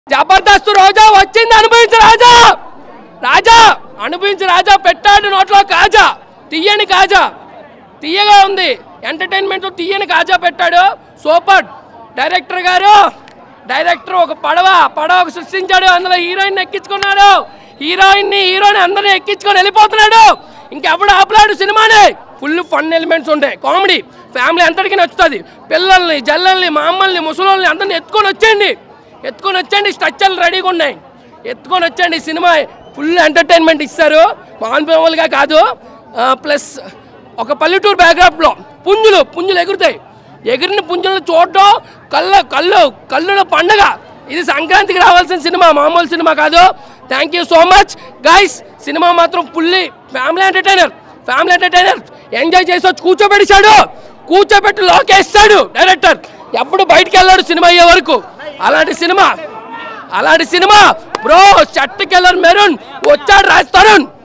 జబర్దస్త్ రోజా వచ్చింది అనుభవించు రాజా రాజా అనుభవించు రాజా పెట్టాడు నోట్లో కాజా తీయని కాజా తీయగా ఉంది ఎంటర్టైన్మెంట్ తీయని కాజా పెట్టాడు సూపర్ డైరెక్టర్ గారు డైరెక్టర్ ఒక పడవ పడవ సృష్టించాడు అందులో హీరోయిన్ ఎక్కించుకున్నాడు హీరోయిన్ ని హీరోని అందరిని ఎక్కించుకొని వెళ్ళిపోతున్నాడు ఇంకెప్పుడు ఆపలాడు సినిమానే ఫుల్ ఫన్ ఎలిమెంట్స్ ఉంటాయి కామెడీ ఫ్యామిలీ అంతటికి నచ్చుతుంది పిల్లల్ని జల్లల్ని మా అమ్మల్ని ముసలోళ్ళని అందరిని ఎత్తుకొని వచ్చేయండి ఎత్తుకొని వచ్చండి స్ట్రక్చర్లు రెడీగా ఉన్నాయి ఎత్తుకొని వచ్చండి సినిమా ఫుల్ ఎంటర్టైన్మెంట్ ఇస్తారు మామూలుగా కాదు ప్లస్ ఒక పల్లెటూరు బ్యాక్గ్రాప్లో పుంజులు పుంజులు ఎగురుతాయి ఎగిరిన పుంజులను చూడడం కళ్ళ కళ్ళు కళ్ళుల పండగ ఇది సంక్రాంతికి రావాల్సిన సినిమా మామూలు సినిమా కాదు thank you so much guys cinema మాత్రం fully family entertainer family entertainer enjoy చేసి వచ్చి కూర్చోబెడిచాడు కూర్చోబెట్టి లోకేస్తాడు డైరెక్టర్ ఎప్పుడు బయటికి వెళ్ళాడు సినిమా అయ్యే వరకు అలాంటి సినిమా అలాంటి cinema bro shirt colour maroon వచ్చాడు రాజ్ తరుణ్